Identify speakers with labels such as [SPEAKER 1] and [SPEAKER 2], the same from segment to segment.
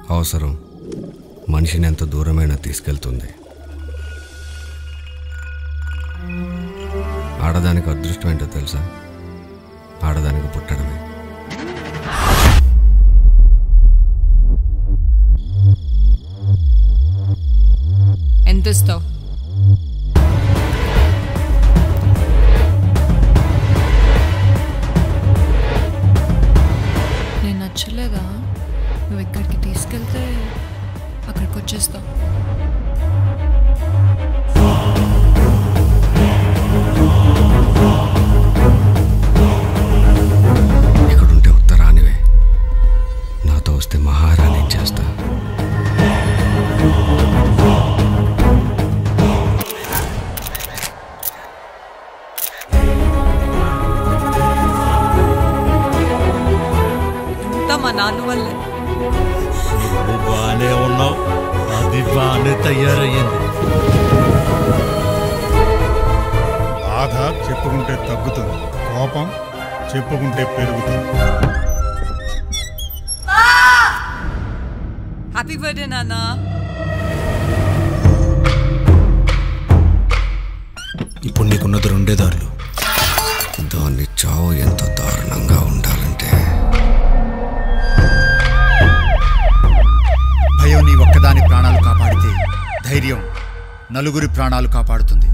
[SPEAKER 1] అవసరం మనిషిని ఎంత దూరమైనా తీసుకెళ్తుంది ఆడదానికి అదృష్టం ఏంటో తెలుసా ఆడదానికి పుట్టడమే
[SPEAKER 2] ఎంత ఇస్తావు నేను నచ్చలేదా నువ్వు ఎక్కడికి తీసుకెళ్తే అక్కడికి వచ్చేస్తావు
[SPEAKER 1] ఇక్కడుంటే ఉత్తరానివే నాతో వస్తే మహారాణి చేస్తా
[SPEAKER 2] అంతా మా నాన్న వల్లే
[SPEAKER 3] నువ్వు బాగానే ఉన్నావు అది బాగానే తయారయ్యింది
[SPEAKER 4] బాధ చెప్పుకుంటే తగ్గుతుంది కోపం చెప్పుకుంటే పెరుగుతుంది
[SPEAKER 2] హ్యాపీ బర్త్డే నాన్న
[SPEAKER 5] ఇప్పుడు నీకున్నది రెండే దారులు
[SPEAKER 1] దాన్ని చావు ఎంత దారుణంగా ఉండాలంటే
[SPEAKER 6] భయం నీ ఒక్కదాని ప్రాణాలు కాపాడితే ధైర్యం నలుగురి ప్రాణాలు కాపాడుతుంది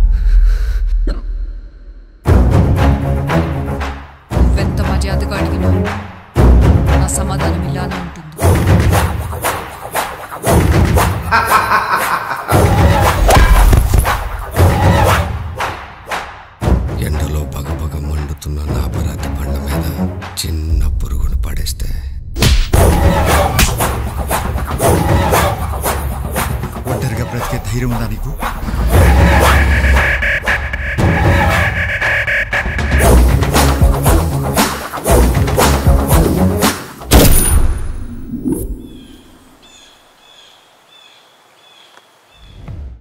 [SPEAKER 2] నువ్వెంత మర్యాదగా అడిగినావు నా సమాధానం ఇలానే ఉంటుంది
[SPEAKER 1] ఎండలో పగపగ మండుతున్న నా పరాతి బండ మీద చిన్న పురుగును పడేస్తే
[SPEAKER 6] ఒంటరిగా బ్రతికే ధైర్యం ఉందా నీకు